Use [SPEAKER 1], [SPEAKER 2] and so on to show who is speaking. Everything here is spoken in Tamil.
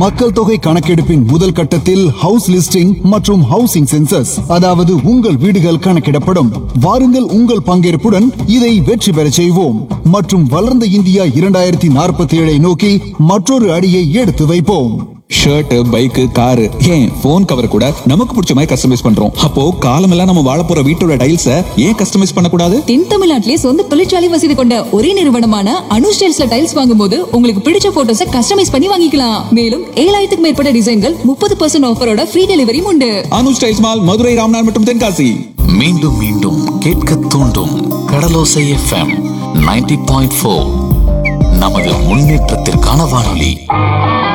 [SPEAKER 1] மக்கள் தொகை கணக்கெடுப்பின் முதல் கட்டத்தில் ஹவுஸ் லிஸ்டிங் மற்றும் ஹவுசிங் சென்சஸ் அதாவது உங்கள் வீடுகள் கணக்கிடப்படும் வாருங்கள் உங்கள் பங்கேற்புடன் இதை வெற்றி பெறச் செய்வோம் மற்றும் வளர்ந்த இந்தியா இரண்டாயிரத்தி நாற்பத்தி ஏழை நோக்கி மற்றொரு அடியை எடுத்து வைப்போம்
[SPEAKER 2] ஷர்ட் பைக் காரு ஏன் போன் கவர் கூட நமக்கு பிடிச்ச மாதிரி கஸ்டமைஸ் பண்றோம் அப்போ காலமெல்லாம் நம்ம வாழ போற வீட்டோட டைல்ஸ ஏன் கஸ்டமைஸ் பண்ணக்கூடாது
[SPEAKER 3] தென் தமிழ்நாட்டிலே சொந்த தொழிற்சாலை வசதி கொண்ட ஒரே நிறுவனமான அனு ஸ்டைல்ஸ்ல டைல்ஸ் வாங்கும்போது உங்களுக்கு பிடிச்ச போட்டோஸ கஸ்டமைஸ் பண்ணி வாங்கிக்கலாம் மேலும் ஏழாயிரத்துக்கு மேற்பட்ட டிசைன்கள் முப்பது பர்சன்ட் ஆஃபரோட ஃப்ரீ டெலிவரியும் உண்டு
[SPEAKER 2] அனு ஸ்டைல்ஸ் மால் மதுரை ராம்நாத் மற்றும் தென்காசி
[SPEAKER 4] மீண்டும் மீண்டும் கேட்க தூண்டும் Kadalosai FM ninety point four நமது முன்னேற்றத்திற்கான வானொலி